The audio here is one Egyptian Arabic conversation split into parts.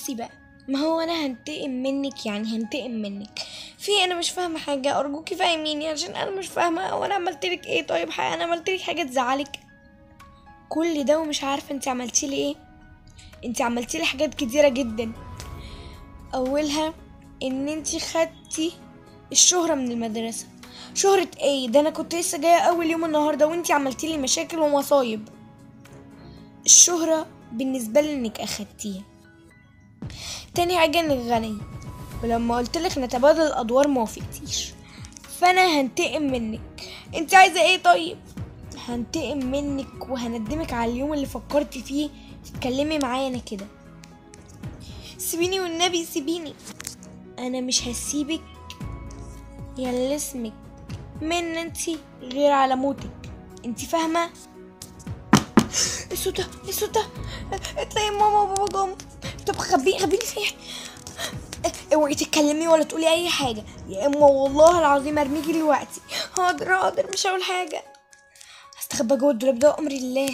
بصي بقى ما هو انا هنتقم منك يعني هنتقم منك في انا مش فاهمه حاجه ارجوكي فاهميني عشان انا مش فاهمه وانا عملت لك ايه طيب حق انا عملت لك حاجه تزعلك كل ده ومش عارفه انت عملتي لي ايه انت عملتي لي حاجات كتيره جدا اولها ان انت خدتي الشهره من المدرسه شهره ايه ده انا كنت لسه جايه اول يوم النهارده وانت عملتي لي مشاكل ومصايب الشهره بالنسبه لي انك اخدتيها تاني حاجه انك غنية ولما قلت لك نتبادل الادوار ما وافقتيش فانا هنتقم منك انت عايزه ايه طيب هنتقم منك وهندمك على اليوم اللي فكرتي فيه تتكلمي معايا انا كده سيبيني والنبي سيبيني انا مش هسيبك يا اللي اسمك من انتي غير على موتك انتي فاهمه الصوت ده الصوت ده تلاقي ماما وبابا جم طب خبيني خبيني فين اوعي تتكلمي ولا تقولي اي حاجه يا اما والله العظيم ارميكي دلوقتي حاضر حاضر مش هقول حاجه هستخبى جوه الدولاب ده امر الله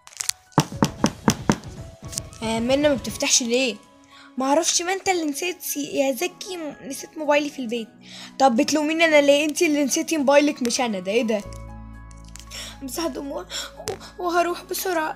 آه منى ما بتفتحش ليه معرفش ما انت اللي نسيت سي- يا زكي م- نسيت موبايلي في البيت طب بتلوميني انا ليه انت اللي نسيتي موبايلك مش انا ده ايه ده امسح دموع و- وهروح بسرعه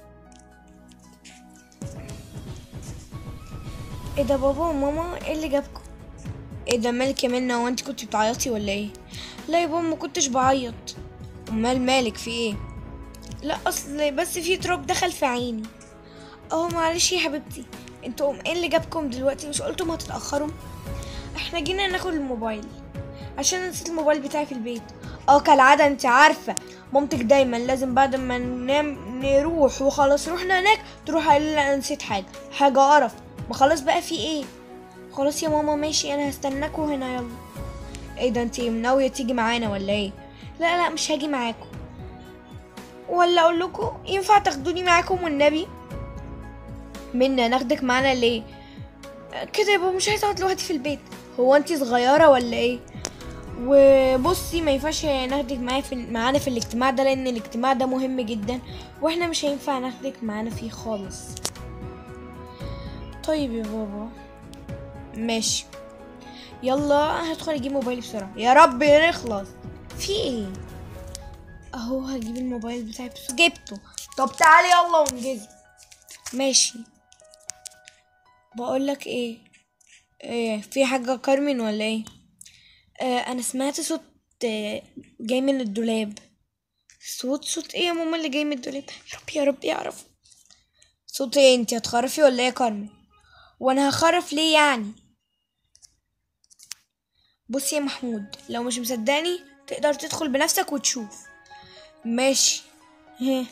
ايه ده بابا وماما ايه اللي جابكم ايه ده مالك يا منى هو انت كنت بتعيطي ولا ايه لا يا بابا ما كنتش بعيط امال مالك في ايه لا اصل بس في تراب دخل في عيني اه معلش يا حبيبتي انتوا ايه اللي جابكم دلوقتي مش قلتم هتتاخروا احنا جينا ناخد الموبايل عشان نسيت الموبايل بتاعي في البيت اه كالعاده انت عارفه مامتك دايما لازم بعد ما ننام نروح وخلاص رحنا هناك تروح قايله لي انا نسيت حاجه حاجه قرف ما خلاص بقى في ايه خلاص يا ماما ماشي انا هستناكوا هنا يلا ايه ده انت ناويه تيجي معانا ولا ايه لا لا مش هاجي معاكم ولا اقول لكم ينفع تاخدوني معاكم والنبي منا ناخدك معانا ليه كده يبقى مش عايزه اقعد لوحدي في البيت هو انت صغيره ولا ايه وبصي ما ينفعش ناخدك معايا في معانا في الاجتماع ده لان الاجتماع ده مهم جدا واحنا مش هينفع ناخدك معانا فيه خالص طيب يا بابا ماشي يلا هدخل اجيب موبايلي بسرعه يا رب نخلص في ايه اهو هجيب الموبايل بتاعي بس جبته طب تعالي يلا ونجز ماشي بقولك ايه ايه في حاجة كارمن ولا ايه آه انا سمعت صوت آه جاي من الدولاب صوت صوت ايه يا ماما اللي جاي من الدولاب يا رب يا رب يعرف صوت ايه انتي هتخرفي ولا ايه يا كارمن وانا هخرف ليه يعني بص يا محمود لو مش مصدقني تقدر تدخل بنفسك وتشوف ماشي ها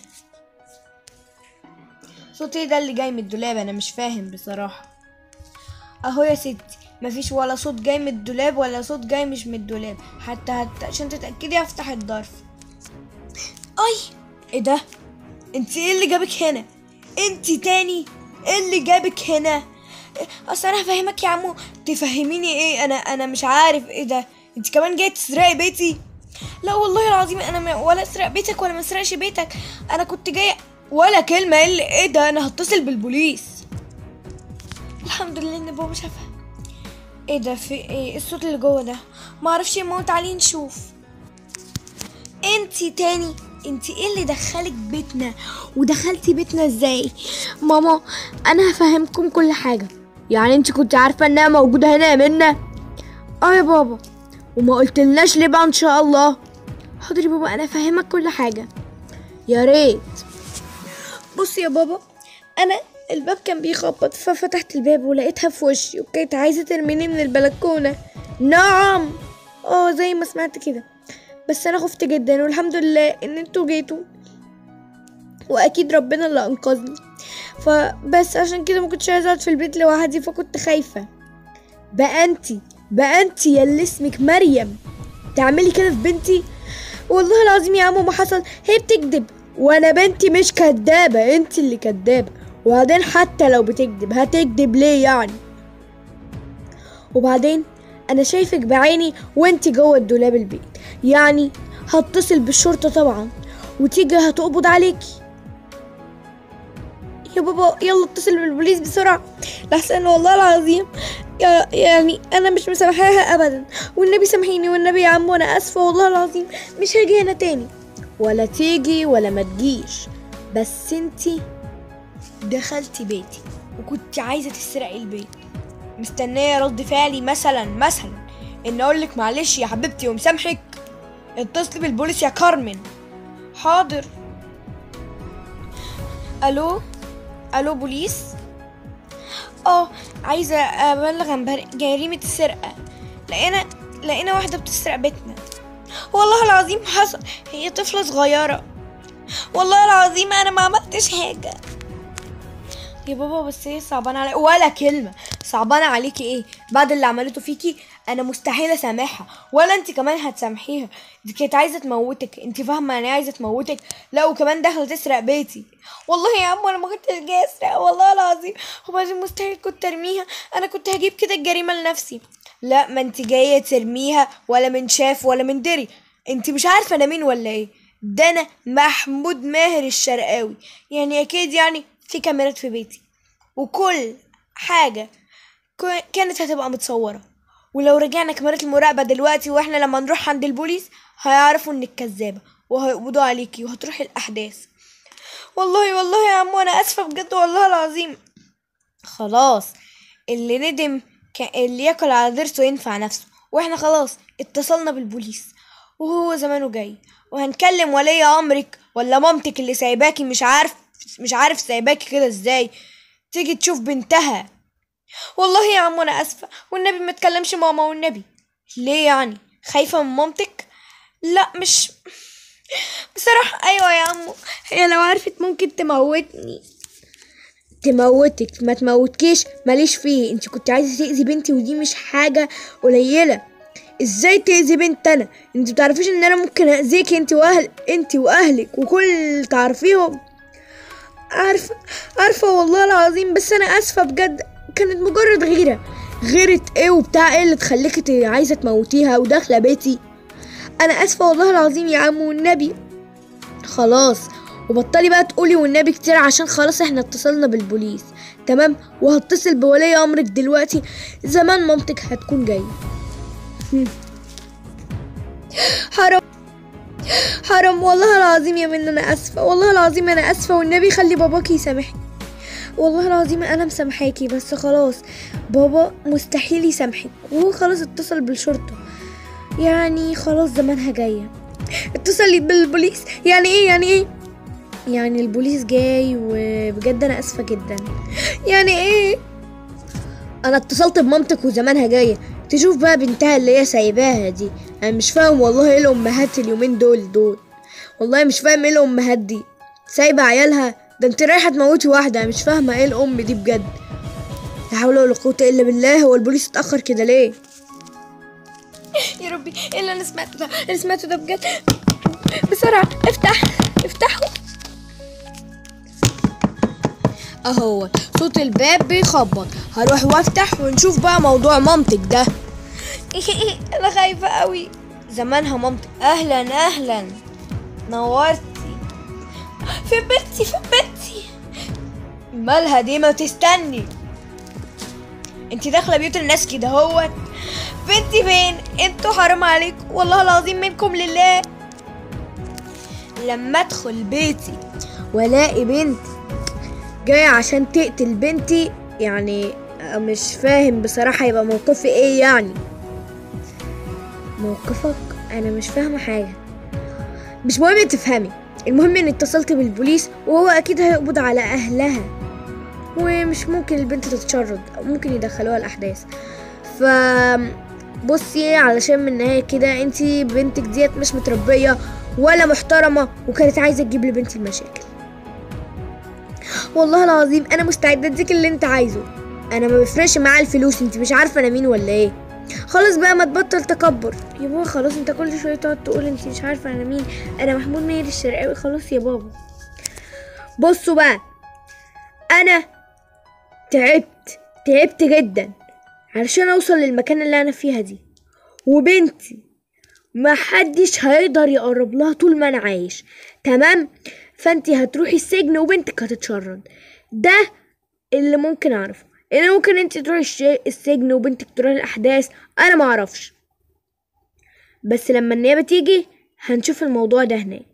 صوت ايه ده اللي جاي من الدولاب انا مش فاهم بصراحة اهو يا ستي مفيش ولا صوت جاي من الدولاب ولا صوت جاي مش من الدولاب حتى هت... عشان تتأكدي هفتح الظرف اي ايه ده انت ايه اللي جابك هنا انت تاني ايه اللي جابك هنا اصل انا هفهمك يا عمو تفهميني ايه انا انا مش عارف ايه ده انت كمان جاي تسرقي بيتي لا والله العظيم انا ما ولا اسرق بيتك ولا ما اسرقش بيتك انا كنت جايه ولا كلمه ايه اللي ايه ده انا هتصل بالبوليس الحمد لله ان بابا شافها ايه ده في ايه إيه الصوت اللي جوه ده ما اعرفش يا ماما تعالي نشوف انتي تاني انتي ايه اللي دخلك بيتنا ودخلتي بيتنا ازاي ماما انا هفهمكم كل حاجه يعني انت كنت عارفه انها موجوده هنا يا منى اه يا بابا وما قلتلناش ليه بقى ان شاء الله حاضر يا بابا انا فاهمك كل حاجه يا ريت بص يا بابا انا الباب كان بيخبط ففتحت الباب ولقيتها في وشي وكانت عايزه ترميني من البلكونه نعم اه زي ما سمعت كده بس انا خفت جدا والحمد لله ان انتوا جيتوا واكيد ربنا اللي انقذني فبس عشان كده ما كنتش عايزه اقعد في البيت لوحدي فكنت خايفه بقى انتي بقى انتي يا اللي اسمك مريم تعملي كده في بنتي والله العظيم يا عمو ما حصل هي بتكذب وانا بنتي مش كدابه انتي اللي كدابه وبعدين حتى لو بتكذب هتكذب ليه يعني وبعدين انا شايفك بعيني وانتي جوه الدولاب البيت يعني هتصل بالشرطه طبعا وتيجي هتقبض عليكي يا بابا يلا اتصل بالبوليس بسرعة لحسن والله العظيم يا يعني انا مش مسامحاها ابدا والنبي سامحيني والنبي يا عم وانا اسفة والله العظيم مش هاجي هنا تاني ولا تيجي ولا ما تجيش بس انتي دخلتي بيتي وكنت عايزة تسرقي البيت مستنية رد فعلي مثلا مثلا ان اقولك معلش يا حبيبتي ومسامحك اتصلي بالبوليس يا كارمن حاضر الو الو بوليس اه عايزه ابلغ عن بر- جريمه السرقه لقينا لقينا واحده بتسرق بيتنا والله العظيم حصل هي طفله صغيره والله العظيم انا ما عملتش حاجه يا بابا بس هي صعبانه علي ولا كلمه صعبانه عليكي ايه بعد اللي عملته فيكي انا مستحيل اسامحها ولا انت كمان هتسامحيها دي كانت عايزه تموتك انت فاهمه يعني إيه عايزه تموتك لا وكمان داخله تسرق بيتي والله يا عم انا ما كنتش جايه اسرق والله العظيم وبعدين مستحيل كنت ارميها انا كنت هجيب كده الجريمه لنفسي لا ما انت جايه ترميها ولا من شاف ولا من دري انت مش عارفه انا مين ولا ايه ده انا محمود ماهر الشرقاوي يعني اكيد يعني في كاميرات في بيتي وكل حاجه كو- كانت هتبقى متصوره ولو رجعنا كاميرات المراقبه دلوقتي واحنا لما نروح عند البوليس هيعرفوا انك كذابه وهيقبضوا عليكي وهتروحي الاحداث والله والله يا عم وانا اسفه بجد والله العظيم خلاص اللي ندم كان اللي ياكل على ضرسه ينفع نفسه واحنا خلاص اتصلنا بالبوليس وهو زمانه جاي وهنكلم ولي امرك ولا مامتك اللي سايباكي مش عارف مش عارف سايباكي كده ازاي تيجي تشوف بنتها والله يا عم انا اسفه والنبي ما تكلمش ماما والنبي ليه يعني خايفه من مامتك لا مش بصراحه ايوه يا عمو هي لو عرفت ممكن تموتني تموتك ما تموتكيش ماليش فيه انت كنت عايزه تاذي بنتي ودي مش حاجه قليله ازاي تاذي بنت انا انت بتعرفيش ان انا ممكن اذيك انت واهل انت واهلك وكل اللي تعرفيهم عارفه عارفه والله العظيم بس انا اسفه بجد كانت مجرد غيره غيره ايه وبتاع ايه اللي تخليكي ت- عايزه تموتيها وداخله بيتي انا اسفه والله العظيم يا عم والنبي خلاص وبطلي بقى تقولي والنبي كتير عشان خلاص احنا اتصلنا بالبوليس تمام وهتصل بولي امرك دلوقتي زمان مامتك هتكون جايه هم. حرام حرام والله العظيم يا من انا اسفه والله العظيم انا اسفه والنبي خلي باباكي يسامحني والله العظيم انا مسامحاكي بس خلاص بابا مستحيل يسامحك وهو خلاص اتصل بالشرطه يعني خلاص زمانها جايه اتصلي بالبوليس يعني ايه يعني ايه يعني البوليس جاي وبجد انا اسفه جدا يعني ايه انا اتصلت بمامتك وزمانها جايه تشوف بقى بنتها اللي هي سايباها دي انا مش فاهم والله ايه الامهات اليومين دول دول والله مش فاهم ايه الامهات دي سايبه عيالها ده انت رايحه تموتي واحده أنا مش فاهمه ايه الام دي بجد لا حول ولا قوه الا بالله هو البوليس اتاخر كده ليه يا ربي ايه اللي انا سمعته ده اللي سمعته ده بجد بسرعه افتح افتحه اهو صوت الباب بيخبط هروح وافتح ونشوف بقى موضوع مامتك ده انا خايفه قوي زمانها مامتك اهلا اهلا نورتي في بنتي في بنتي مالها دي ما تستني انت داخله بيوت الناس كده هوت بنتي فين انتوا حرام عليكم والله العظيم منكم لله لما ادخل بيتي والاقي بنتي جاية عشان تقتل بنتي يعني مش فاهم بصراحة يبقى موقفي ايه يعني موقفك انا مش فاهمة حاجة مش مهم تفهمي المهم اني اتصلت بالبوليس وهو اكيد هيقبض على اهلها ومش ممكن البنت تتشرد أو ممكن يدخلوها الاحداث ف بصي علشان من النهاية كده انتي بنتك ديت مش متربية ولا محترمة وكانت عايزة تجيب لبنتي المشاكل والله العظيم انا مستعده اديك اللي انت عايزه انا ما بيفرقش معايا الفلوس انت مش عارفه انا مين ولا ايه خلاص بقى ما تبطل تكبر يا بابا خلاص انت كل شويه تقعد تقول انت مش عارفه انا مين انا محمود ماهر الشرقاوي خلاص يا بابا بصوا بقى انا تعبت تعبت جدا علشان اوصل للمكان اللي انا فيها دي وبنتي ما حدش هيقدر يقرب لها طول ما انا عايش تمام فانت هتروحي السجن وبنتك هتتشرد ده اللي ممكن اعرفه اللي ممكن انت تروحي الش- السجن وبنتك تروحي الاحداث انا ما اعرفش بس لما النيابه تيجي هنشوف الموضوع ده هناك